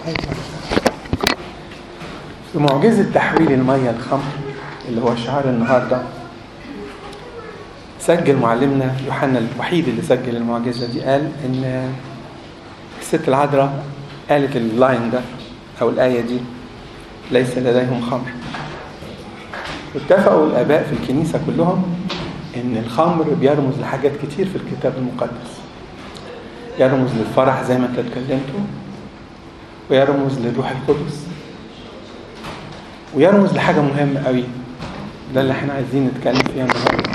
بمعجزة تحويل المية الخمر اللي هو شعار النهارده سجل معلمنا يوحنا الوحيد اللي سجل المعجزة دي قال إن الست العذراء قالت اللاين ده أو الآية دي ليس لديهم خمر واتفقوا الآباء في الكنيسة كلهم إن الخمر بيرمز لحاجات كتير في الكتاب المقدس يرمز للفرح زي ما انت اتكلمتوا ويرمز للروح القدس ويرمز لحاجة مهمة قوي ده اللي احنا عايزين نتكلم فيها النهارده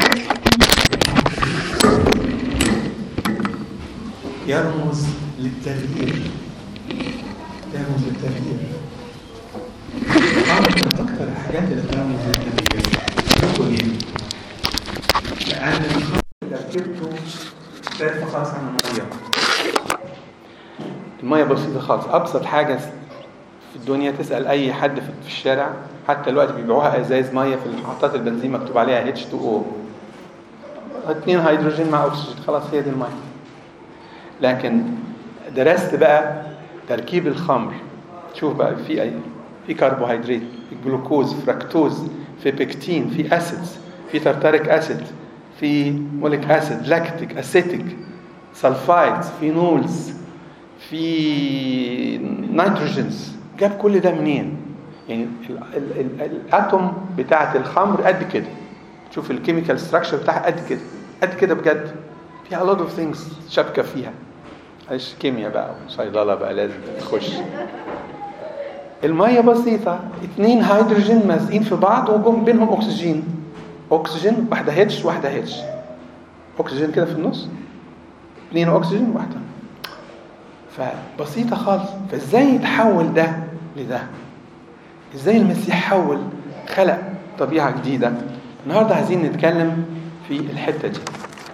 يرمز للتغيير يرمز للتغيير من أكثر الحاجات اللي ترمز للتغيير شوفوا ليه؟ لأن الخمر تركيبته مختلفة خالص عن المية المية بسيطة خالص أبسط حاجة في الدنيا تسأل أي حد في الشارع حتى دلوقتي بيبيعوها ازاز ميه في محطات البنزين مكتوب عليها H2O اتنين هيدروجين مع اكسجين خلاص هي دي الميه لكن درست بقى تركيب الخمر شوف بقى في اي في كربوهيدرات في جلوكوز فركتوز في بيكتين في اسيدز في ترتاريك اسيد في موليك اسيد لاكتيك اسيتيك سلفايدز فينولز في نيتروجينز جاب كل ده منين يعني ال ال ال الاتوم بتاعه الخمر قد كده شوف الكيميكال ستراكشر بتاعها قد كده قد كده بجد فيها a lot of things شبكه فيها معلش كيمياء بقى وصيدله بقى لازم تخش الميه بسيطه اتنين هيدروجين مازقين في بعض وجم بينهم اكسجين اكسجين واحده هيتش واحده هيتش اكسجين كده في النص اتنين اكسجين واحده فبسيطه خالص فازاي يتحول ده لده ازاي المسيح حول خلق طبيعة جديدة النهاردة عايزين نتكلم في الحتة دي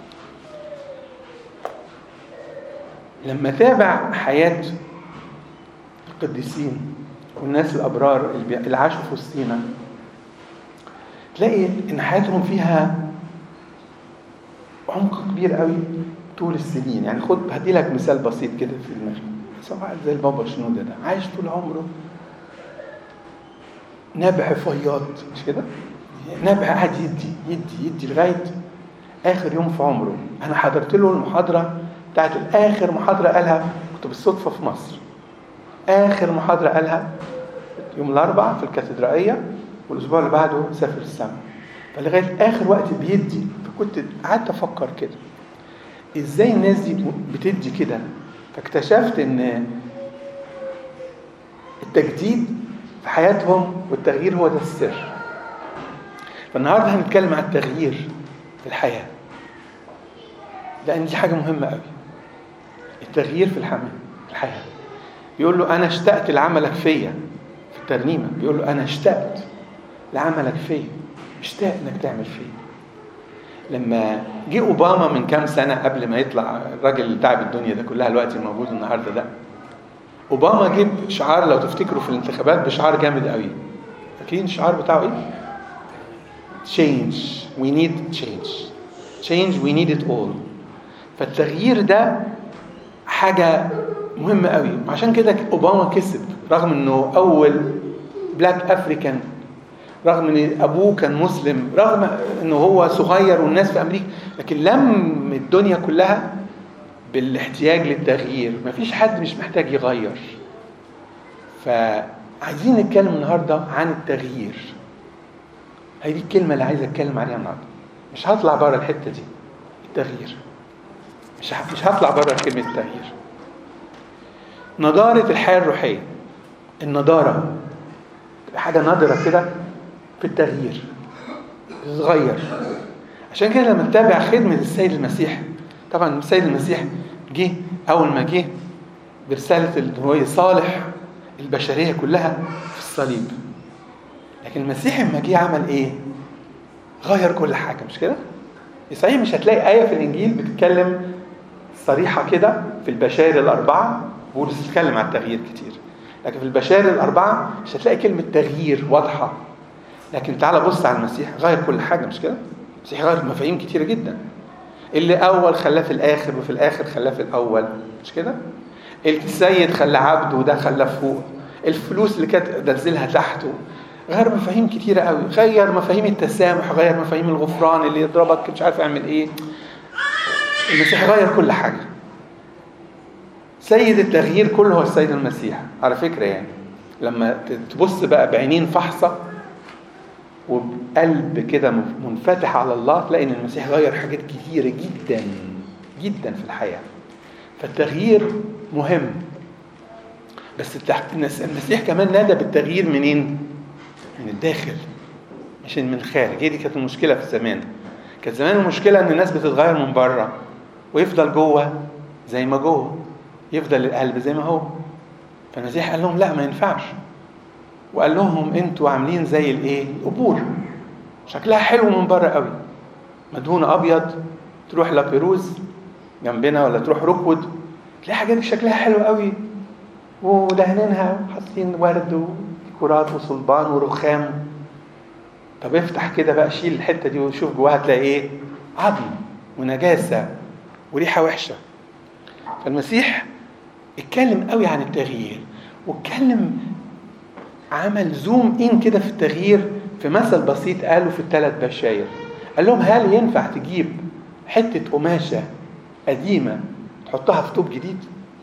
لما تابع حياة القديسين والناس الأبرار اللي عاشوا في وسطينا تلاقي إن حياتهم فيها عمق كبير قوي طول السنين يعني خد هدي لك مثال بسيط كده في دماغي واحد زي البابا شنودة ده عايش طول عمره نبع فياض مش كده؟ نبع قاعد يدي يدي يدي لغايه اخر يوم في عمره انا حضرت له المحاضره بتاعت اخر محاضره قالها كنت بالصدفه في مصر اخر محاضره قالها يوم الاربعاء في الكاتدرائيه والاسبوع اللي بعده سافر السما فلغايه اخر وقت بيدي فكنت قعدت افكر كده ازاي الناس دي بتدي كده فاكتشفت ان التجديد في حياتهم والتغيير هو ده السر فالنهارده هنتكلم عن التغيير في الحياه لان دي حاجه مهمه قوي التغيير في الحياه الحياه بيقول له انا اشتقت لعملك فيا في الترنيمه بيقول له انا اشتقت لعملك فيا مشتاق انك تعمل فيا لما جه اوباما من كام سنه قبل ما يطلع الراجل اللي تعب الدنيا ده كلها الوقت الموجود النهارده ده اوباما جيب شعار لو تفتكروا في الانتخابات بشعار جامد قوي فاكرين الشعار بتاعه ايه change we need change change we need it all فالتغيير ده حاجة مهمة قوي عشان كده اوباما كسب رغم انه اول بلاك افريكان رغم ان ابوه كان مسلم رغم انه هو صغير والناس في امريكا لكن لم الدنيا كلها بالاحتياج للتغيير مفيش حد مش محتاج يغير فعايزين نتكلم النهاردة عن التغيير هي دي الكلمة اللي عايز اتكلم عليها النهاردة مش هطلع بره الحتة دي التغيير مش مش هطلع بره كلمة التغيير نضارة الحياة الروحية النضارة حاجة نادرة كده في التغيير صغير عشان كده لما نتابع خدمة السيد المسيح طبعا السيد المسيح جه اول ما جه برساله اللي هو صالح البشريه كلها في الصليب لكن المسيح لما جه عمل ايه غير كل حاجه مش كده صحيح مش هتلاقي ايه في الانجيل بتتكلم صريحه كده في البشائر الاربعه بولس بيتكلم عن التغيير كتير لكن في البشائر الاربعه مش هتلاقي كلمه تغيير واضحه لكن تعال بص على المسيح غير كل حاجه مش كده المسيح غير مفاهيم كتيره جدا اللي اول خلاه في الاخر وفي الاخر خلاه في الاول مش كده السيد خلى عبده وده خلاه فوق الفلوس اللي كانت نزلها تحته غير مفاهيم كتيرة قوي غير مفاهيم التسامح غير مفاهيم الغفران اللي يضربك مش عارف يعمل ايه المسيح غير كل حاجة سيد التغيير كله هو السيد المسيح على فكرة يعني لما تبص بقى بعينين فحصة وبقلب كده منفتح على الله تلاقي ان المسيح غير حاجات كتيرة جدا جدا في الحياة فالتغيير مهم بس المسيح كمان نادى بالتغيير منين؟ من الداخل مش من الخارج هي دي كانت المشكلة في زمان كانت زمان المشكلة ان الناس بتتغير من بره ويفضل جوه زي ما جوه يفضل القلب زي ما هو فالمسيح قال لهم لا ما ينفعش وقال لهم انتوا عاملين زي الايه القبور شكلها حلو من بره قوي مدهونه ابيض تروح لابيروز جنبنا ولا تروح روكوود تلاقي حاجات شكلها حلو قوي ودهنينها وحاطين ورد وديكورات وصلبان ورخام طب افتح كده بقى شيل الحته دي وشوف جواها تلاقي ايه عظم ونجاسه وريحه وحشه فالمسيح اتكلم قوي عن التغيير واتكلم عمل زوم ان كده في التغيير في مثل بسيط قاله في الثلاث بشاير قال لهم هل ينفع تجيب حته قماشه قديمه تحطها في طوب جديد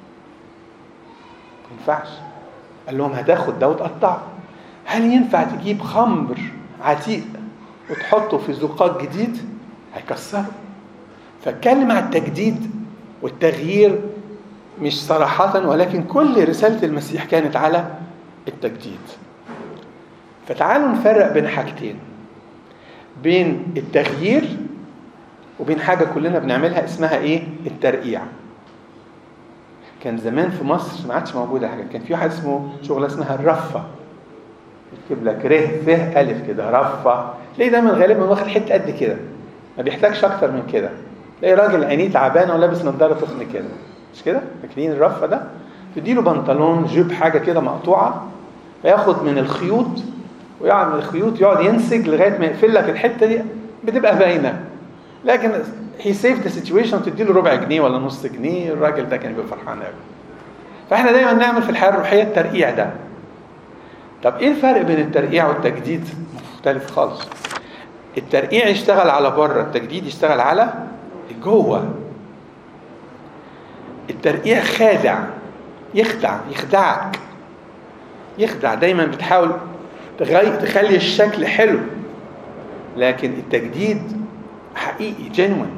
ما ينفعش قال لهم هتاخد ده وتقطعه هل ينفع تجيب خمر عتيق وتحطه في زقاق جديد هيكسره فاتكلم عن التجديد والتغيير مش صراحة ولكن كل رسالة المسيح كانت على التجديد فتعالوا نفرق بين حاجتين بين التغيير وبين حاجة كلنا بنعملها اسمها ايه الترقيع كان زمان في مصر ما عادش موجودة حاجة كان في واحد اسمه شغلة اسمها الرفة يكتب لك ر ف ألف كده رفة تلاقي دايما غالبا واخد حتة قد كده ما بيحتاجش أكتر من كده تلاقي راجل عينيه تعبانة ولابس نظارة تخن كده مش كده؟ فاكرين الرفة ده؟ تديله بنطلون جيب حاجة كده مقطوعة فياخد من الخيوط ويقعد من الخيوط يقعد ينسج لغاية ما يقفل لك الحتة دي بتبقى باينة لكن هي سيف ذا سيتويشن تديله ربع جنيه ولا نص جنيه الراجل ده كان بيبقى فرحان قوي فاحنا دايما نعمل في الحياة الروحية الترقيع ده طب ايه الفرق بين الترقيع والتجديد؟ مختلف خالص الترقيع يشتغل على بره التجديد يشتغل على جوه الترقيع خادع يخدع يخدعك يخدع دايما بتحاول تغير تخلي الشكل حلو لكن التجديد حقيقي جنون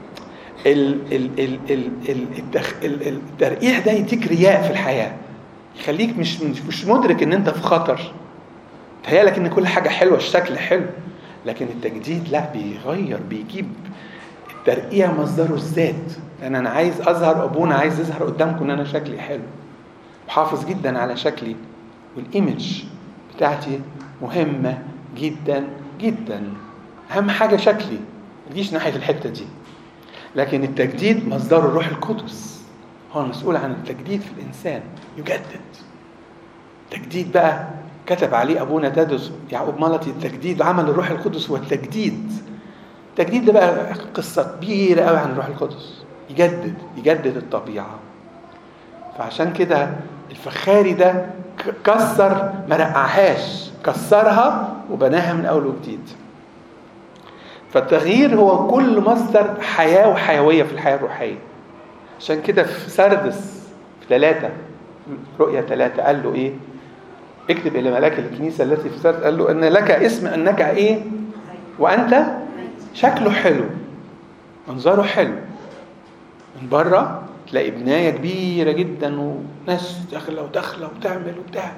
ال ال ال ال ال التخ ال الترقيع ده يديك رياء في الحياه يخليك مش مش مدرك ان انت في خطر تهيالك ان كل حاجه حلوه الشكل حلو لكن التجديد لا بيغير بيجيب الترقيع مصدره الذات لان انا عايز اظهر ابونا عايز يظهر قدامكم ان انا شكلي حلو وحافظ جدا على شكلي والايمج بتاعتي مهمه جدا جدا اهم حاجه شكلي ما تجيش ناحيه الحته دي لكن التجديد مصدره الروح القدس هو المسؤول عن التجديد في الانسان يجدد تجديد بقى كتب عليه ابونا تادس يعقوب ملطي التجديد عمل الروح القدس هو التجديد التجديد ده بقى قصه كبيره قوي عن الروح القدس يجدد يجدد الطبيعه فعشان كده الفخاري ده كسر ما رقعهاش كسرها وبناها من اول وجديد فالتغيير هو كل مصدر حياه وحيويه في الحياه الروحيه عشان كده في سردس في ثلاثة رؤية ثلاثة قال له إيه؟ اكتب إلى ملاك الكنيسة التي في سردس قال له إن لك اسم أنك إيه؟ وأنت شكله حلو منظره حلو من بره تلاقي بناية كبيرة جدا وناس داخلة وداخلة وتعمل وبتاع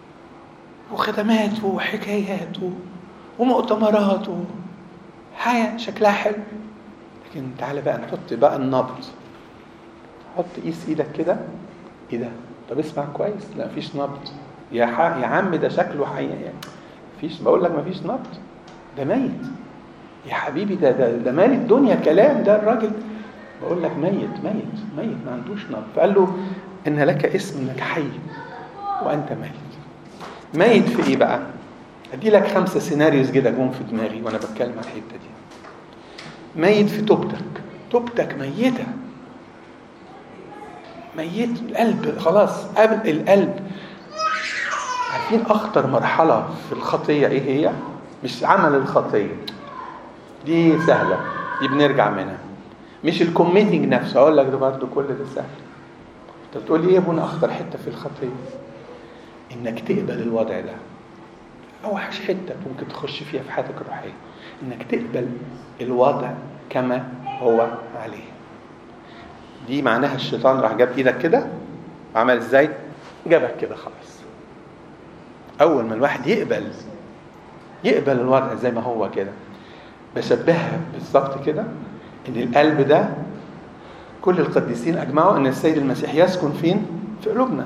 وخدمات وحكايات ومؤتمرات حاجة شكلها حلو لكن تعالى بقى نحط بقى النبض حط قيس ايدك كده ايه ده طب اسمع كويس لا مفيش نبض يا ح... يا عم ده شكله حي يعني مفيش بقول لك مفيش نبض ده ميت يا حبيبي ده ده, ده مال الدنيا كلام ده الراجل بقول لك ميت ميت ميت ما عندوش نبض فقال له ان لك اسم انك حي وانت ميت ميت في ايه بقى ادي لك خمسه سيناريوز كده جم في دماغي وانا بتكلم عن الحته دي ميت في توبتك توبتك ميته ميت القلب خلاص قبل القلب عارفين اخطر مرحله في الخطيه ايه هي مش عمل الخطيه دي سهله دي بنرجع منها مش الكوميتنج نفسه اقول لك ده برضه كل ده سهل انت بتقول لي ايه يا ابونا اخطر حته في الخطيه انك تقبل الوضع ده اوحش حته ممكن تخش فيها في حياتك الروحيه انك تقبل الوضع كما هو عليه دي معناها الشيطان راح جاب ايدك كده عمل ازاي جابك كده خلاص اول ما الواحد يقبل يقبل الوضع زي ما هو كده بشبهها بالظبط كده ان القلب ده كل القديسين اجمعوا ان السيد المسيح يسكن فين في قلوبنا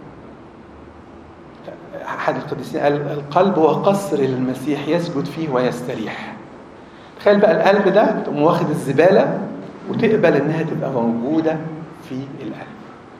احد القديسين قال القلب هو قصر للمسيح يسجد فيه ويستريح تخيل بقى القلب ده تقوم واخد الزباله وتقبل انها تبقى موجوده في القلب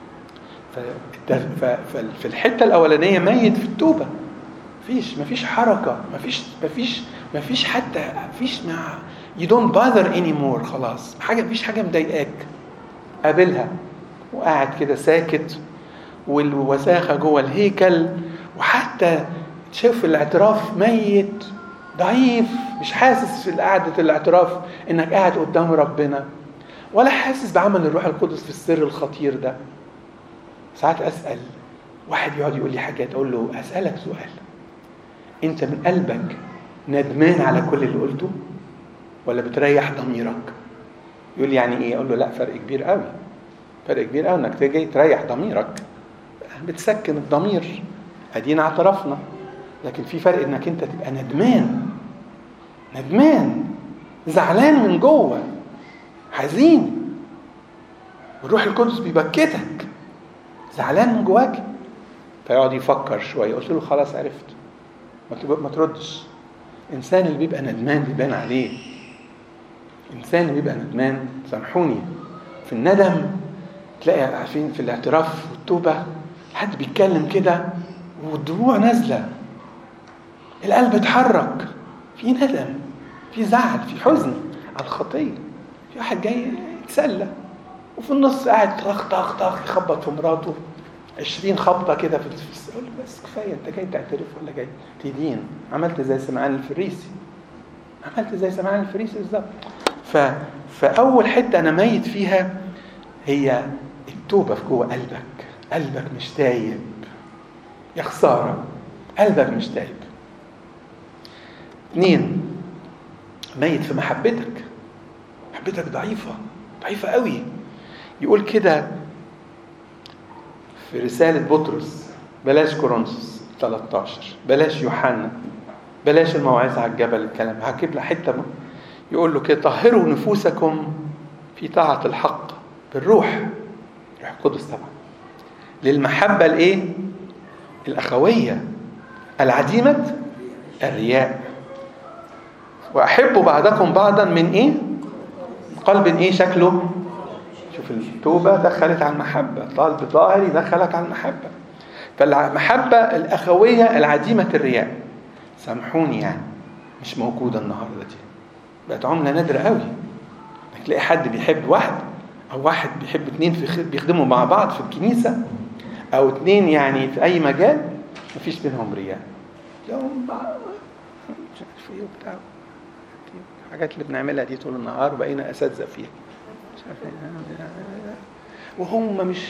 ففي الحته الاولانيه ميت في التوبه مفيش مفيش حركه مفيش مفيش مفيش حتى مفيش مع you don't bother anymore خلاص حاجه مفيش حاجه مضايقاك قابلها وقاعد كده ساكت والوساخه جوه الهيكل وحتى تشوف الاعتراف ميت ضعيف مش حاسس في قعدة الاعتراف انك قاعد قدام ربنا ولا حاسس بعمل الروح القدس في السر الخطير ده ساعات اسال واحد يقعد يقول لي حاجات اقول له اسالك سؤال انت من قلبك ندمان على كل اللي قلته ولا بتريح ضميرك يقول لي يعني ايه اقول له لا فرق كبير قوي فرق كبير قوي انك تيجي تريح ضميرك بتسكن الضمير ادينا اعترفنا لكن في فرق انك انت تبقى ندمان ندمان زعلان من جوه حزين والروح القدس بيبكتك زعلان من جواك فيقعد يفكر شويه قلت له خلاص عرفت ما تردش الانسان اللي بيبقى ندمان بيبان عليه الانسان اللي بيبقى ندمان سامحوني في الندم تلاقي عارفين في الاعتراف والتوبه حد بيتكلم كده والدموع نازله القلب اتحرك في ندم في زعل في حزن على الخطيه في واحد جاي يتسلى وفي النص قاعد طخ طخ طخ يخبط في مراته 20 خبطه كده في الفلس اقول له بس كفايه انت جاي تعترف ولا جاي تدين عملت زي سمعان الفريسي عملت زي سمعان الفريسي بالظبط ف... فاول حته انا ميت فيها هي التوبه في جوه قلبك قلبك مش تايب يا خساره قلبك مش تايب اثنين ميت في محبتك محبتك ضعيفه ضعيفه قوي يقول كده في رسالة بطرس بلاش كورنثوس 13 بلاش يوحنا بلاش الموعظة على الجبل الكلام هجيب له حتة يقول له كده طهروا نفوسكم في طاعة الحق بالروح روح القدس طبعا للمحبة الايه؟ الأخوية العديمة الرياء وأحبوا بعضكم بعضا من ايه؟ قلب ايه شكله؟ شوف التوبة دخلت على المحبة طالب ظاهر يدخلك على المحبة فالمحبة الأخوية العديمة الرياء سامحوني يعني مش موجودة النهاردة دي بقت عملة نادرة قوي انك تلاقي حد بيحب واحد أو واحد بيحب اتنين في بيخدموا مع بعض في الكنيسة أو اتنين يعني في أي مجال مفيش بينهم رياء يوم مش عارف ايه وبتاع الحاجات اللي بنعملها دي طول النهار وبقينا أساتذة فيها وهم مش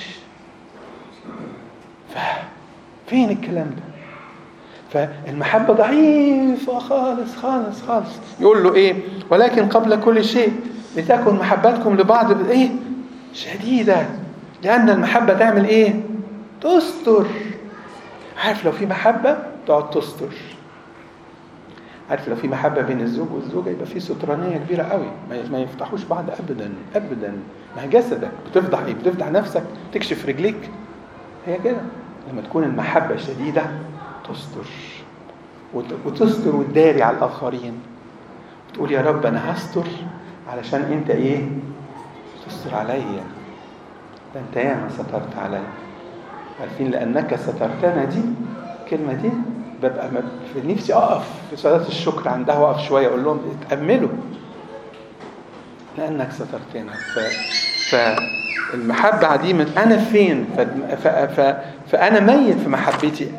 فين الكلام ده فالمحبة ضعيفة خالص خالص خالص يقول له ايه ولكن قبل كل شيء لتكن محبتكم لبعض ايه شديدة لأن المحبة تعمل ايه تستر عارف لو في محبة تقعد تستر عارف لو في محبة بين الزوج والزوجة يبقى في سترانية كبيرة قوي ما يفتحوش بعض أبدا أبدا ما هي جسدك بتفضح إيه؟ بتفضح نفسك تكشف رجليك هي كده لما تكون المحبة شديدة تستر وتستر وتداري على الآخرين وتقول يا رب أنا هستر علشان أنت إيه تستر عليا ده أنت ياما سترت عليا عارفين لأنك سترتنا دي الكلمة دي ببقى في نفسي اقف في صلاه الشكر عندها واقف شويه اقول لهم اتاملوا لانك سترتنا ف... ف... المحبة عديمة أنا فين ف... ف... ف... فأنا ميت في محبتي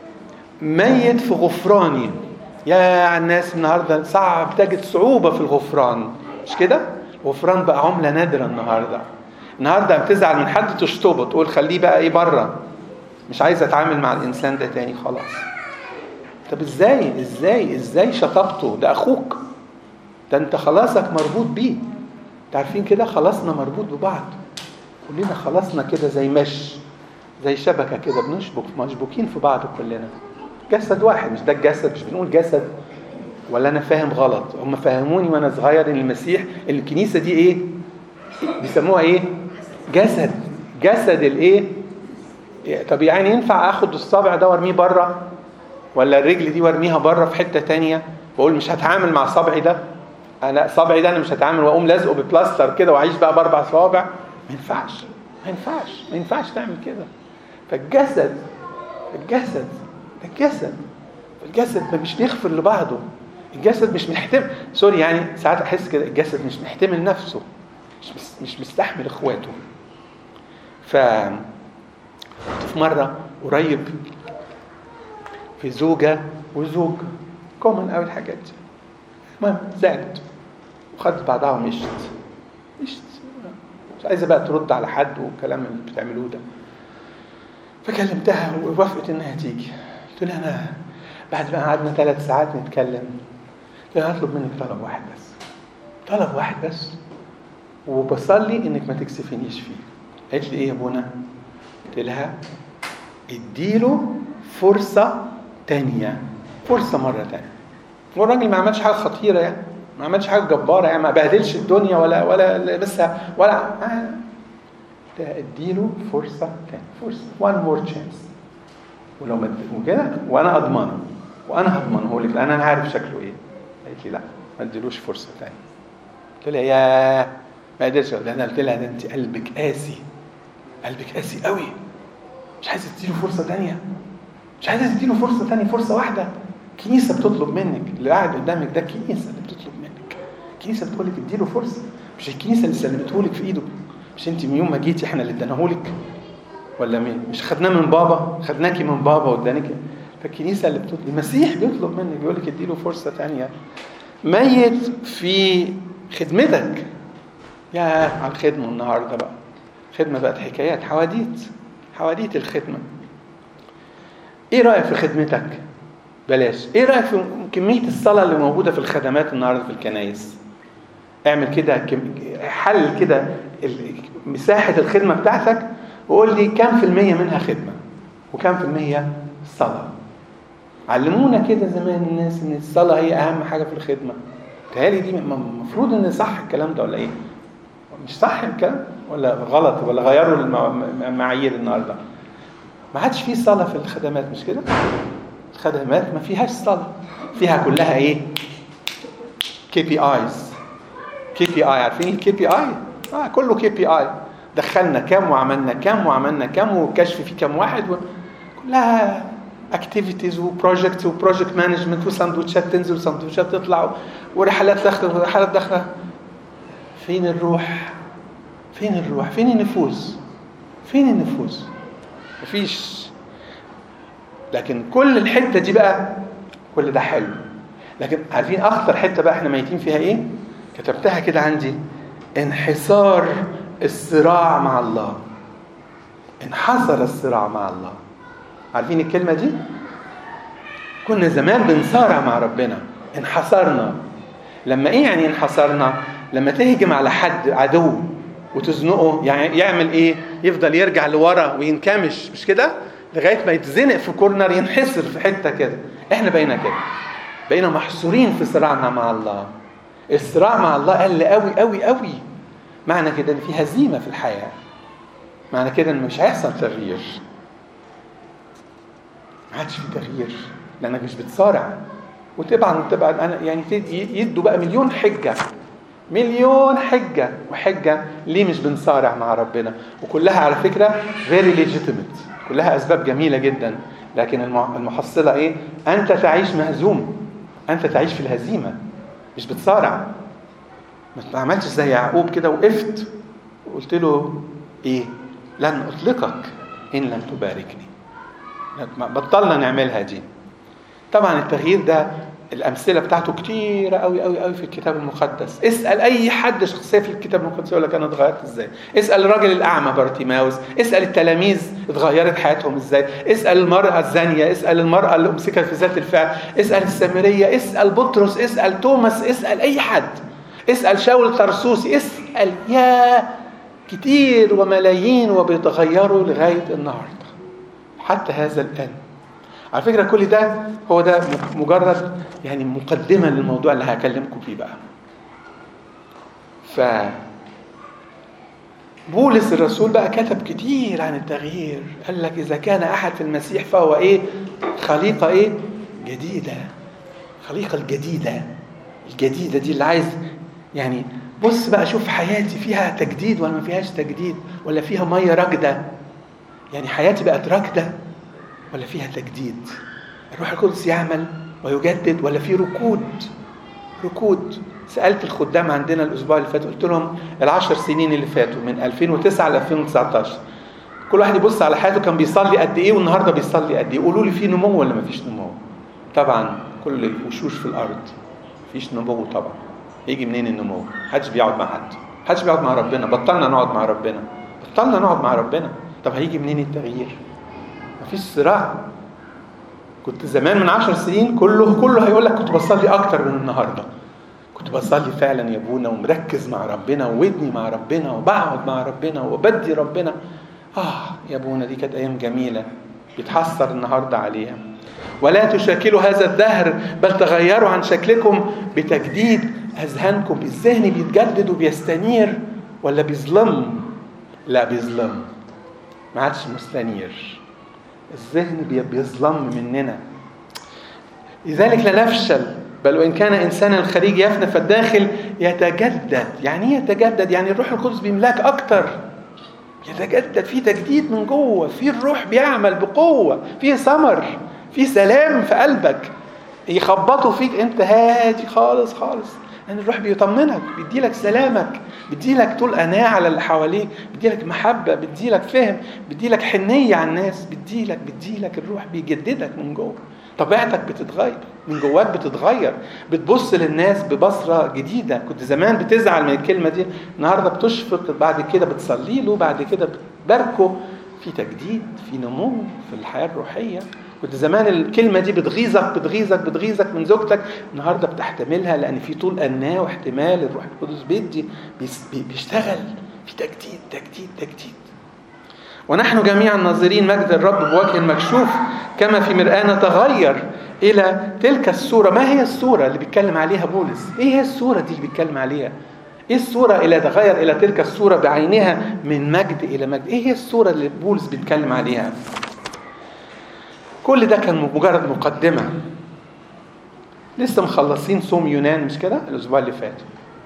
ميت في غفراني يا على الناس النهارده صعب تجد صعوبة في الغفران مش كده؟ الغفران بقى عملة نادرة النهارده النهارده بتزعل من حد تشطبه تقول خليه بقى ايه بره مش عايز اتعامل مع الانسان ده تاني خلاص طب ازاي ازاي ازاي شطبته ده اخوك ده انت خلاصك مربوط بيه عارفين كده خلاصنا مربوط ببعض كلنا خلاصنا كده زي مش زي شبكه كده بنشبك مشبوكين في بعض كلنا جسد واحد مش ده الجسد مش بنقول جسد ولا انا فاهم غلط هم فهموني وانا صغير ان المسيح ان الكنيسه دي ايه بيسموها ايه جسد جسد الايه طب يعني ينفع اخد الصابع ده وارميه بره ولا الرجل دي وارميها بره في حته تانية واقول مش هتعامل مع صبعي ده انا صبعي ده انا مش هتعامل واقوم لازقه ببلاستر كده واعيش بقى باربع صوابع ما ينفعش ما ينفعش ما ينفعش تعمل كده فالجسد الجسد الجسد الجسد مش بيغفر لبعضه الجسد مش محتمل سوري يعني ساعات احس كده الجسد مش محتمل نفسه مش مش مستحمل اخواته ف في مره قريب في زوجه وزوج كومن قوي الحاجات دي المهم زعلت وخدت بعضها ومشت مشت مش عايزه بقى ترد على حد والكلام اللي بتعملوه ده فكلمتها ووافقت انها تيجي قلت لها انا بعد ما قعدنا ثلاث ساعات نتكلم قلت لها هطلب منك طلب واحد بس طلب واحد بس وبصلي انك ما تكسفينيش فيه قالت لي ايه يا ابونا قلت لها اديله فرصة تانية فرصة مرة تانية والراجل ما عملش حاجة خطيرة يعني ما عملش حاجة جبارة يعني ما بهدلش الدنيا ولا ولا بس ولا آه. اديله فرصة تانية فرصة one more chance ولو ما وكده وانا اضمنه وانا هضمنه لك لان انا عارف شكله ايه قالت لي لا ما اديلوش فرصة تانية قلت لها يا ما قدرتش ده انا قلت لها ده انت قلبك قاسي قلبك قاسي قوي مش عايزه تديله فرصه تانية مش عايزه تديله فرصه تانية فرصه واحده كنيسه بتطلب منك اللي قاعد قدامك ده كنيسه اللي بتطلب منك كنيسه بتقول لك اديله فرصه مش الكنيسه اللي سلمته لك في ايده مش انت من يوم ما جيتي احنا اللي اديناه لك ولا مين مش خدناه من بابا خدناكي من بابا وادانك فالكنيسه اللي بتطلب المسيح بيطلب منك بيقول لك اديله فرصه تانية ميت في خدمتك يا على الخدمه النهارده بقى خدمه بقت حكايات حواديت حواديت الخدمه ايه رايك في خدمتك بلاش ايه رايك في كميه الصلاه اللي موجوده في الخدمات النهارده في الكنايس اعمل كده حل كده مساحه الخدمه بتاعتك وقول لي كم في الميه منها خدمه وكم في الميه صلاه علمونا كده زمان الناس ان الصلاه هي اهم حاجه في الخدمه تهيألي دي المفروض ان صح الكلام ده ولا ايه مش صح الكلام ولا غلط ولا غيروا المعايير النهارده ما عادش في صلاه في الخدمات مش كده الخدمات ما فيهاش صلاه فيها كلها ايه كي بي ايز كي بي اي عارفين الكي بي اي اه كله كي بي اي دخلنا كام وعملنا كام وعملنا كام وكشف في كام واحد و... كلها اكتيفيتيز وبروجكتس وبروجكت مانجمنت وساندوتشات تنزل وساندوتشات تطلع ورحلات داخله ورحلات داخله فين الروح فين الروح فين النفوس فين النفوس مفيش لكن كل الحته دي بقى كل ده حلو لكن عارفين اخطر حته بقى احنا ميتين فيها ايه كتبتها كده عندي انحصار الصراع مع الله انحصر الصراع مع الله عارفين الكلمه دي كنا زمان بنصارع مع ربنا انحصرنا لما ايه يعني انحصرنا لما تهجم على حد عدو وتزنقه يعني يعمل ايه يفضل يرجع لورا وينكمش مش كده لغايه ما يتزنق في كورنر ينحسر في حته كده احنا بقينا كده بقينا محصورين في صراعنا مع الله الصراع مع الله قل قوي قوي قوي معنى كده ان في هزيمه في الحياه معنى كده ان مش هيحصل تغيير ما عادش في تغيير لانك مش بتصارع وطبعا تبقى انا يعني يدوا بقى مليون حجه مليون حجه وحجه ليه مش بنصارع مع ربنا وكلها على فكره فيري ليجيتيمت كلها اسباب جميله جدا لكن المحصله ايه انت تعيش مهزوم انت تعيش في الهزيمه مش بتصارع ما عملتش زي يعقوب كده وقفت وقلت له ايه لن اطلقك ان لم تباركني بطلنا نعملها دي طبعا التغيير ده الامثله بتاعته كتيره قوي قوي قوي في الكتاب المقدس اسال اي حد شخصيه في الكتاب المقدس يقول لك انا اتغيرت ازاي اسال الراجل الاعمى بارتيماوس اسال التلاميذ اتغيرت حياتهم ازاي اسال المراه الزانيه اسال المراه اللي امسكت في ذات الفعل اسال السامريه اسال بطرس اسال توماس اسال اي حد اسال شاول الطرسوسي اسال يا كتير وملايين وبيتغيروا لغايه النهارده حتى هذا الان على فكره كل ده هو ده مجرد يعني مقدمه للموضوع اللي هكلمكم فيه بقى ف بولس الرسول بقى كتب كتير عن التغيير قال لك اذا كان احد في المسيح فهو ايه خليقه ايه جديده خليقه الجديده الجديده دي اللي عايز يعني بص بقى شوف حياتي فيها تجديد ولا ما فيهاش تجديد ولا فيها ميه راكده يعني حياتي بقت راكده ولا فيها تجديد الروح القدس يعمل ويجدد ولا في ركود ركود سالت الخدام عندنا الاسبوع اللي فات قلت لهم العشر سنين اللي فاتوا من 2009 ل 2019 كل واحد يبص على حياته كان بيصلي قد ايه والنهارده بيصلي قد ايه قولوا لي في نمو ولا ما فيش نمو طبعا كل الوشوش في الارض مفيش نمو طبعا يجي منين النمو محدش بيقعد مع حد محدش بيقعد مع ربنا بطلنا نقعد مع ربنا بطلنا نقعد مع ربنا طب هيجي منين التغيير مفيش صراع كنت زمان من عشر سنين كله كله هيقول لك كنت بصلي اكتر من النهارده كنت بصلي فعلا يا ابونا ومركز مع ربنا وودني مع ربنا وبقعد مع ربنا وبدي ربنا اه يا ابونا دي كانت ايام جميله بيتحسر النهارده عليها ولا تشاكلوا هذا الدهر بل تغيروا عن شكلكم بتجديد اذهانكم الذهن بيتجدد وبيستنير ولا بيظلم لا بيظلم ما عادش مستنير الذهن بيظلم مننا لذلك لا نفشل بل وإن كان إنسانا الخارج يفنى فالداخل يتجدد يعني إيه يتجدد يعني الروح القدس بيملاك أكتر يتجدد في تجديد من جوه في الروح بيعمل بقوة في ثمر في سلام في قلبك يخبطوا فيك انت هادي خالص خالص لان يعني الروح بيطمنك بيديلك سلامك بيديلك طول اناه على اللي حواليك بيديلك محبه بيديلك فهم بيديلك حنيه على الناس بيديلك بيديلك الروح بيجددك من جوه طبيعتك بتتغير من جواك بتتغير بتبص للناس ببصره جديده كنت زمان بتزعل من الكلمه دي النهارده بتشفق بعد كده بتصلي له بعد كده بتباركه في تجديد في نمو في الحياه الروحيه كنت زمان الكلمة دي بتغيظك بتغيظك بتغيظك من زوجتك النهاردة بتحتملها لأن في طول أناه واحتمال الروح القدس بيدي بيشتغل في تجديد تجديد تجديد ونحن جميعا ناظرين مجد الرب بوجه مكشوف كما في مرآة نتغير إلى تلك الصورة ما هي الصورة اللي بيتكلم عليها بولس إيه هي الصورة دي اللي بيتكلم عليها ايه الصورة اللي تغير الى تلك الصورة بعينها من مجد الى مجد ايه هي الصورة اللي بولس بيتكلم عليها كل ده كان مجرد مقدمة لسه مخلصين صوم يونان مش كده الأسبوع اللي فات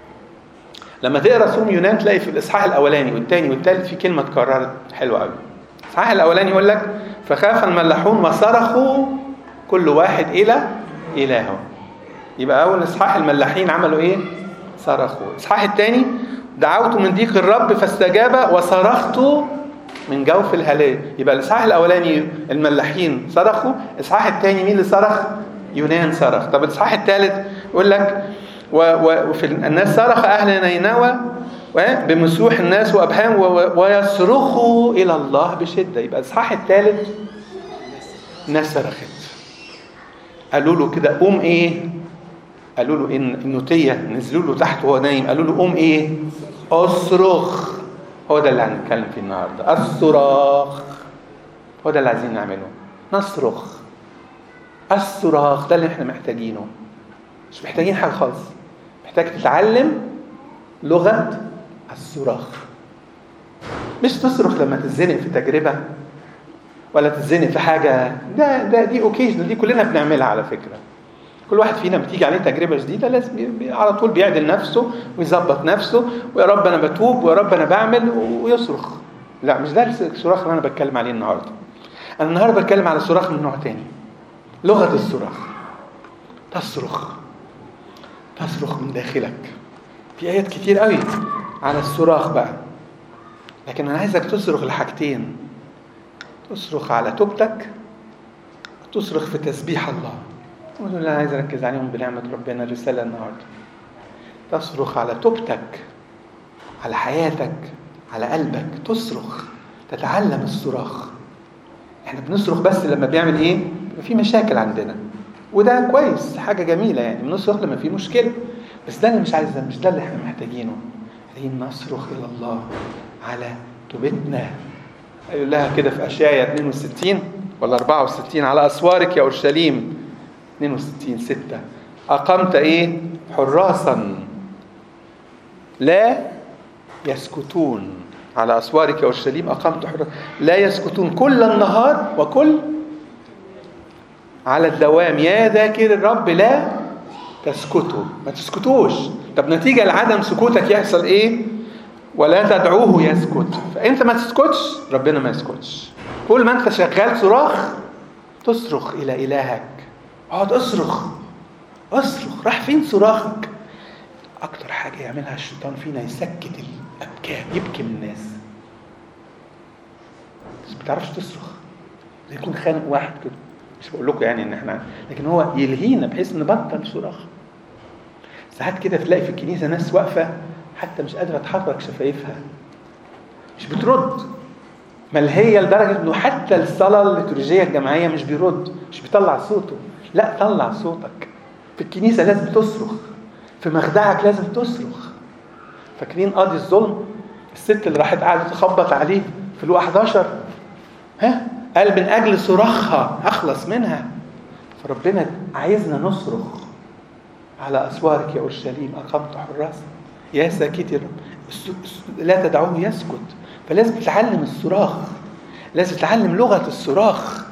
لما تقرا صوم يونان تلاقي في الإصحاح الأولاني والثاني والثالث في كلمة اتكررت حلوة قوي الإصحاح الأولاني يقول لك فخاف الملاحون وصرخوا كل واحد إلى إلهه يبقى أول إصحاح الملاحين عملوا إيه؟ صرخوا الإصحاح الثاني دعوت من ضيق الرب فاستجاب وصرخت من جوف الهلاك يبقى الاصحاح الاولاني الملاحين صرخوا الاصحاح الثاني مين اللي صرخ يونان صرخ طب الاصحاح الثالث يقول لك وفي الناس صرخ اهل نينوى بمسوح الناس وابهام ويصرخوا الى الله بشده يبقى الاصحاح الثالث الناس صرخت قالوا له كده قوم ايه قالوا له ان النوتيه نزلوا له تحت وهو نايم قالوا له قوم ايه اصرخ هو ده اللي هنتكلم فيه النهارده الصراخ هو ده اللي عايزين نعمله نصرخ الصراخ ده اللي احنا محتاجينه مش محتاجين حاجه خالص محتاج تتعلم لغه الصراخ مش تصرخ لما تتزنق في تجربه ولا تتزنق في حاجه ده ده دي اوكيجن دي كلنا بنعملها على فكره كل واحد فينا بتيجي عليه تجربه جديده لازم على طول بيعدل نفسه ويظبط نفسه ويا رب انا بتوب ويا رب انا بعمل ويصرخ لا مش ده الصراخ اللي انا بتكلم عليه النهارده انا النهارده بتكلم على صراخ من نوع تاني لغه الصراخ تصرخ تصرخ من داخلك في ايات كتير قوي على الصراخ بقى لكن انا عايزك تصرخ لحاجتين تصرخ على توبتك وتصرخ في تسبيح الله ودول اللي انا عايز اركز عليهم بنعمه ربنا الرساله النهارده تصرخ على توبتك على حياتك على قلبك تصرخ تتعلم الصراخ احنا بنصرخ بس لما بيعمل ايه بيبقى في مشاكل عندنا وده كويس حاجه جميله يعني بنصرخ لما في مشكله بس ده اللي مش عايز مش ده اللي احنا محتاجينه محتاجين نصرخ الى الله على توبتنا يقول لها كده في اشعياء 62 ولا 64 على اسوارك يا اورشليم 62 6 اقمت ايه حراسا لا يسكتون على اسوارك يا اورشليم اقمت حراسا لا يسكتون كل النهار وكل على الدوام يا ذاكر الرب لا تسكتوا ما تسكتوش طب نتيجة لعدم سكوتك يحصل ايه ولا تدعوه يسكت فانت ما تسكتش ربنا ما يسكتش كل ما انت شغال صراخ تصرخ الى الهك اقعد اصرخ اصرخ راح فين صراخك اكتر حاجه يعملها الشيطان فينا يسكت الابكام يبكي من الناس بس ما بتعرفش تصرخ زي يكون خانق واحد كده مش بقول لكم يعني ان احنا لكن هو يلهينا بحيث نبطل صراخ ساعات كده تلاقي في الكنيسه ناس واقفه حتى مش قادره تحرك شفايفها مش بترد ملهيه لدرجه انه حتى الصلاه الليتورجيه الجماعيه مش بيرد مش بيطلع صوته لا طلع صوتك في الكنيسه لازم تصرخ في مخدعك لازم تصرخ فاكرين قاضي الظلم الست اللي راحت قاعده تخبط عليه في الواحد 11 ها قال من اجل صراخها اخلص منها فربنا عايزنا نصرخ على اسوارك يا اورشليم اقمت حراسا يا ساكتي الرب لا تدعوه يسكت فلازم تتعلم الصراخ لازم تتعلم لغه الصراخ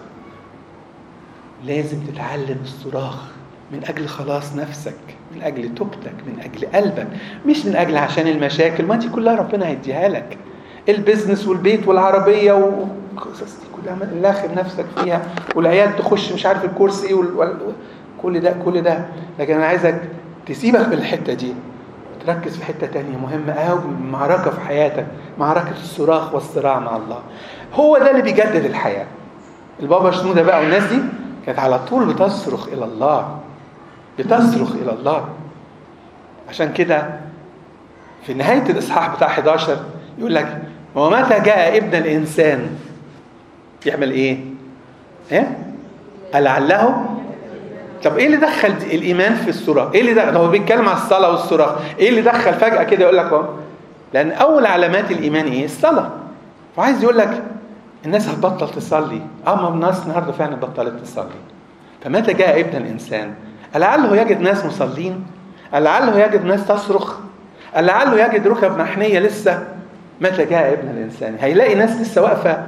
لازم تتعلم الصراخ من اجل خلاص نفسك من اجل توبتك من اجل قلبك مش من اجل عشان المشاكل ما دي كلها ربنا هيديها لك البيزنس والبيت والعربيه وقصص دي كلها لاخر نفسك فيها والعيال تخش مش عارف الكورس ايه وال... كل ده كل ده لكن انا عايزك تسيبك من الحته دي تركز في حته تانية مهمه قوي معركه في حياتك معركه الصراخ والصراع مع الله هو ده اللي بيجدد الحياه البابا شنوده بقى والناس دي كانت على طول بتصرخ الى الله بتصرخ الى الله عشان كده في نهايه الاصحاح بتاع 11 يقول لك ومتى جاء ابن الانسان يعمل ايه؟ ايه؟ لعله طب ايه اللي دخل الايمان في الصراخ؟ ايه اللي دخل هو بيتكلم على الصلاه والصراخ، ايه اللي دخل فجاه كده يقول لك لان اول علامات الايمان ايه؟ الصلاه. فعايز يقول لك الناس هتبطل تصلي، اه ما الناس النهارده فعلا بطلت تصلي. فمتى جاء ابن الانسان؟ لعله يجد ناس مصلين؟ لعله يجد ناس تصرخ؟ لعله يجد ركب محنيه لسه؟ متى جاء ابن الانسان؟ هيلاقي ناس لسه واقفه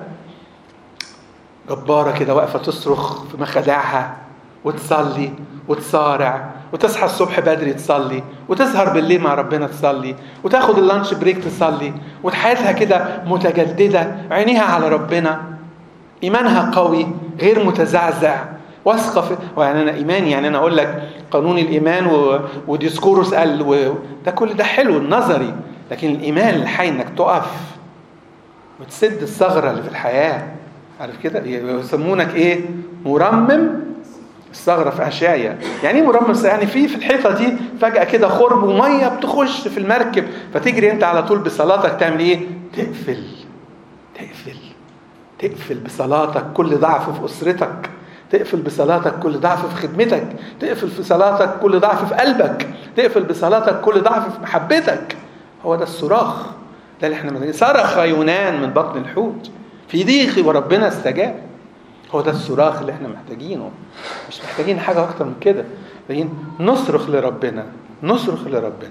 جباره كده واقفه تصرخ في مخادعها وتصلي وتصارع وتصحى الصبح بدري تصلي وتسهر بالليل مع ربنا تصلي وتاخد اللانش بريك تصلي وحياتها كده متجدده عينيها على ربنا ايمانها قوي غير متزعزع واثقه في يعني انا ايماني يعني انا اقول لك قانون الايمان و... وديسكورس قال و... ده كل ده حلو النظري لكن الايمان الحي انك تقف وتسد الثغره اللي في الحياه عارف كده يسمونك ايه مرمم الثغره في اشعيا يعني ايه مرمم يعني في في الحيطه دي فجاه كده خرم وميه بتخش في المركب فتجري انت على طول بصلاتك تعمل ايه تقفل تقفل تقفل بصلاتك كل ضعف في اسرتك تقفل بصلاتك كل ضعف في خدمتك تقفل في صلاتك كل ضعف في قلبك تقفل بصلاتك كل ضعف في محبتك هو ده الصراخ ده اللي احنا محتاجين صرخ يونان من بطن الحوت في ضيقي وربنا استجاب هو ده الصراخ اللي احنا محتاجينه مش محتاجين حاجة أكتر من كده محتاجين نصرخ لربنا نصرخ لربنا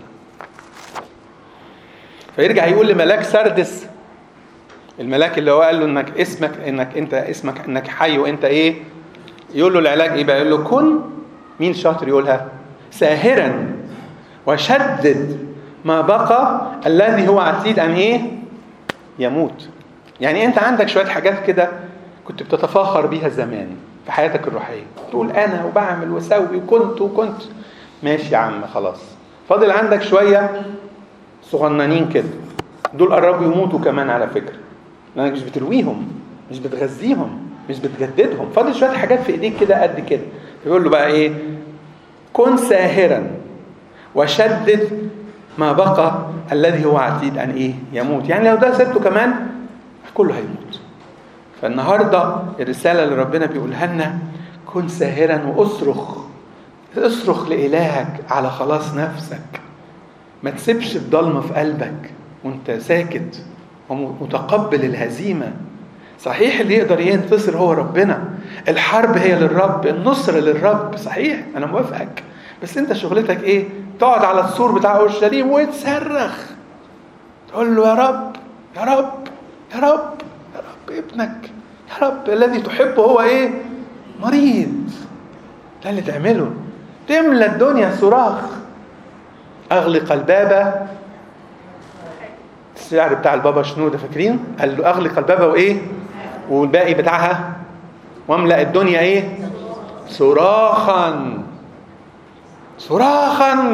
فيرجع يقول لملاك سردس الملاك اللي هو قال له انك اسمك انك انت اسمك انك حي وانت ايه يقول له العلاج ايه بقى يقول له كن مين شاطر يقولها ساهرا وشدد ما بقى الذي هو عتيد ان ايه يموت يعني انت عندك شويه حاجات كده كنت بتتفاخر بيها زمان في حياتك الروحيه تقول انا وبعمل واسوي وكنت وكنت ماشي يا عم خلاص فاضل عندك شويه صغننين كده دول قربوا يموتوا كمان على فكره لانك مش بترويهم مش بتغذيهم مش بتجددهم فاضل شويه حاجات في ايديك كده قد كده يقول له بقى ايه كن ساهرا وشدد ما بقى الذي هو عتيد ان ايه يموت يعني لو ده سبته كمان كله هيموت فالنهارده الرساله اللي ربنا بيقولها لنا كن ساهرا واصرخ اصرخ لالهك على خلاص نفسك ما تسيبش الضلمه في قلبك وانت ساكت ومتقبل الهزيمه صحيح اللي يقدر ينتصر هو ربنا الحرب هي للرب النصر للرب صحيح انا موافقك بس انت شغلتك ايه تقعد على السور بتاع اورشليم وتصرخ تقول له يا رب يا رب يا رب يا رب ابنك يا رب الذي تحبه هو ايه مريض ده اللي تعمله تملى الدنيا صراخ اغلق الباب الشعر بتاع البابا شنودة فاكرين قال له اغلق الباب وايه والباقي بتاعها واملأ الدنيا ايه صراخا صراخا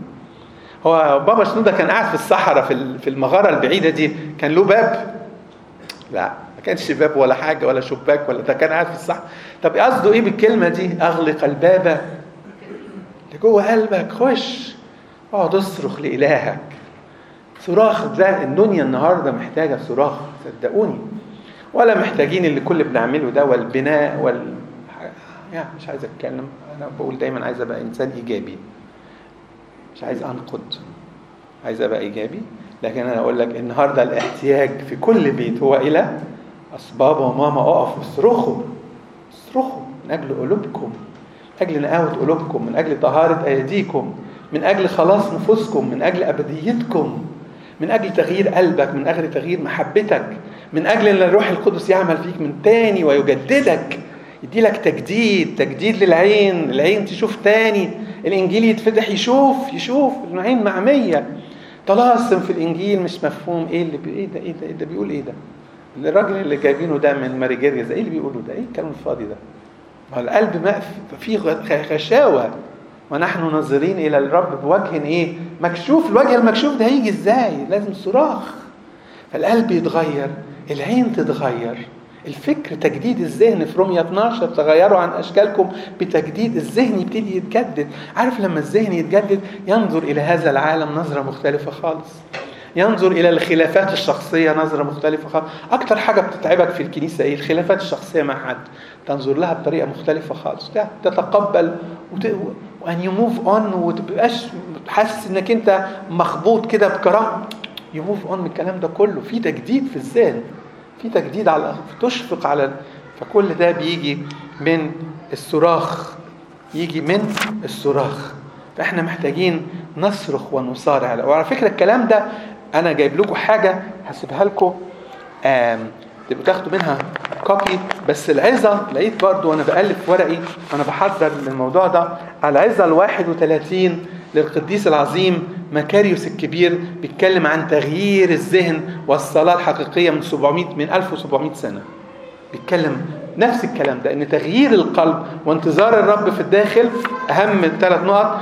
هو بابا شنودة كان قاعد في الصحراء في في المغارة البعيدة دي كان له باب لا ما كانش باب ولا حاجة ولا شباك ولا ده كان قاعد في الصحراء طب قصده ايه بالكلمة دي اغلق الباب اللي جوه قلبك خش اقعد اصرخ لإلهك صراخ ده الدنيا النهارده محتاجة صراخ صدقوني ولا محتاجين اللي كل بنعمله ده والبناء وال يعني مش عايز اتكلم انا بقول دايما عايز ابقى انسان ايجابي مش عايز انقد عايز ابقى ايجابي لكن انا اقول لك النهارده الاحتياج في كل بيت هو الى اسباب وماما اقف اصرخوا اصرخوا من اجل قلوبكم من اجل نقاوه قلوبكم من اجل طهاره ايديكم من اجل خلاص نفوسكم من اجل ابديتكم من اجل تغيير قلبك من اجل تغيير محبتك من اجل ان الروح القدس يعمل فيك من تاني ويجددك يدي لك تجديد تجديد للعين العين تشوف تاني الانجيل يتفتح يشوف يشوف العين معميه طلاسم في الانجيل مش مفهوم ايه اللي بي... ايه ده ايه ده, إيه ده بيقول ايه ده الراجل اللي جايبينه ده من ماريجيريا ايه اللي بيقوله ده ايه الكلام الفاضي ده ما القلب ما فيه غشاوه ونحن ناظرين الى الرب بوجه ايه مكشوف الوجه المكشوف ده هيجي ازاي لازم صراخ فالقلب يتغير العين تتغير الفكر تجديد الذهن في رومية 12 تغيروا عن اشكالكم بتجديد الذهن يبتدي يتجدد عارف لما الذهن يتجدد ينظر الى هذا العالم نظره مختلفه خالص ينظر الى الخلافات الشخصيه نظره مختلفه خالص اكتر حاجه بتتعبك في الكنيسه ايه الخلافات الشخصيه مع حد تنظر لها بطريقه مختلفه خالص تتقبل وت... وان يو موف اون وتبقاش حاسس انك انت مخبوط كده بكرامه يو موف اون من الكلام ده كله في تجديد في الذهن في تجديد على تشفق على فكل ده بيجي من الصراخ يجي من الصراخ فاحنا محتاجين نصرخ ونصارع وعلى فكره الكلام ده انا جايب لكم حاجه هسيبها لكم تبقوا تاخدوا منها كوبي بس العظه لقيت برضو وانا بقلب في ورقي وانا بحضر للموضوع ده العظه ال 31 للقديس العظيم مكاريوس الكبير بيتكلم عن تغيير الذهن والصلاه الحقيقيه من 700 من 1700 سنه بيتكلم نفس الكلام ده ان تغيير القلب وانتظار الرب في الداخل اهم من ثلاث نقط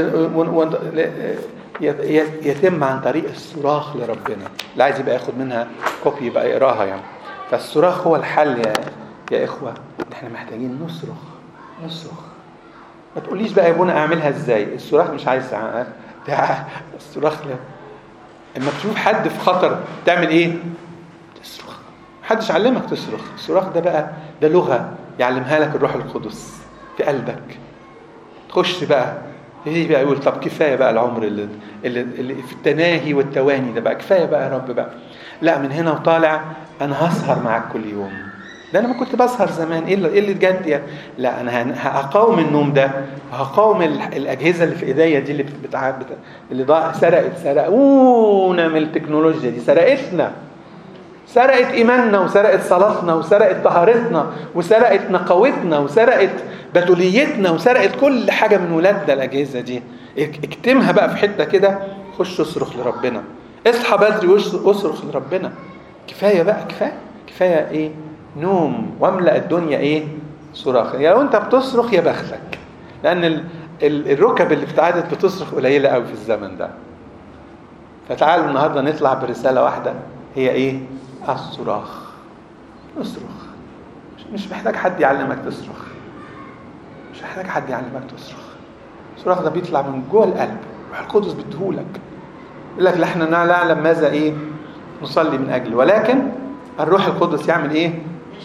يتم عن طريق الصراخ لربنا اللي عايز يبقى ياخد منها كوبي يبقى يقراها يعني فالصراخ هو الحل يا يا اخوه احنا محتاجين نصرخ نصرخ ما تقوليش بقى يا ابونا اعملها ازاي الصراخ مش عايز ده الصراخ لا اما تشوف حد في خطر تعمل ايه تصرخ محدش علمك تصرخ الصراخ ده بقى ده لغه يعلمها لك الروح القدس في قلبك تخش بقى يجي بقى يقول طب كفايه بقى العمر اللي, اللي, اللي في التناهي والتواني ده بقى كفايه بقى يا رب بقى لا من هنا وطالع انا هسهر معاك كل يوم ده انا ما كنت بسهر زمان ايه اللي ايه اللي بجد يعني لا انا هقاوم النوم ده وهقاوم الاجهزه اللي في ايديا دي اللي بتاع بتاع اللي ضاع سرقت سرقونا من التكنولوجيا دي سرقتنا سرقت ايماننا وسرقت صلاتنا وسرقت طهارتنا وسرقت نقاوتنا وسرقت بتوليتنا وسرقت كل حاجه من ولادنا الاجهزه دي اكتمها بقى في حته كده خش اصرخ لربنا اصحى بدري واصرخ لربنا كفايه بقى كفايه كفايه ايه نوم واملا الدنيا ايه صراخ يعني لو انت بتصرخ يا بختك لان ال ال الركب اللي ابتعدت بتصرخ قليله قوي في الزمن ده فتعالوا النهارده نطلع برساله واحده هي ايه الصراخ اصرخ مش محتاج حد يعلمك تصرخ مش محتاج حد يعلمك تصرخ الصراخ ده بيطلع من جوه القلب الروح القدس بيديهولك يقول لك احنا نعلم ماذا ايه نصلي من اجله ولكن الروح القدس يعمل ايه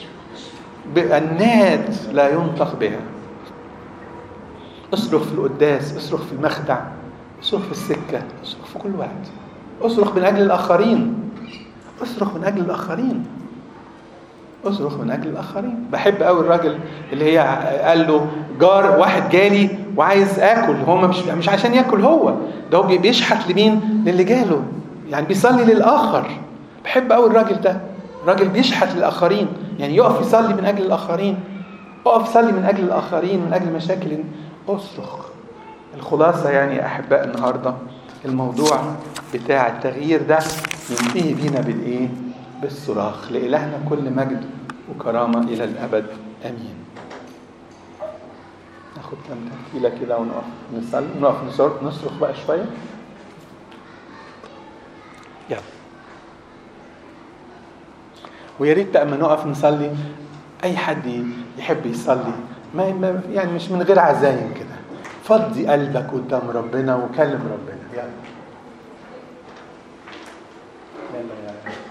بأنات لا ينطق بها اصرخ في القداس اصرخ في المخدع اصرخ في السكة اصرخ في كل وقت اصرخ من أجل الآخرين اصرخ من أجل الآخرين اصرخ من أجل الآخرين بحب قوي الراجل اللي هي قال له جار واحد جالي وعايز آكل هو مش مش عشان ياكل هو ده هو بيشحت لمين للي جاله يعني بيصلي للآخر بحب قوي الراجل ده راجل بيشحت للآخرين يعني يقف يصلي من أجل الآخرين اقف صلي من أجل الآخرين من أجل مشاكل اصرخ الخلاصة يعني أحباء النهاردة الموضوع بتاع التغيير ده ينتهي بينا بالإيه؟ بالصراخ لإلهنا كل مجد وكرامة إلى الأبد آمين ناخد كام تحكيلة كده ونقف نصلي نقف نصرخ بقى شوية يلا ويا ريت اما نقف نصلي اي حد يحب يصلي ما يعني مش من غير عزايم كده فضي قلبك قدام ربنا وكلم ربنا يلا يلا يا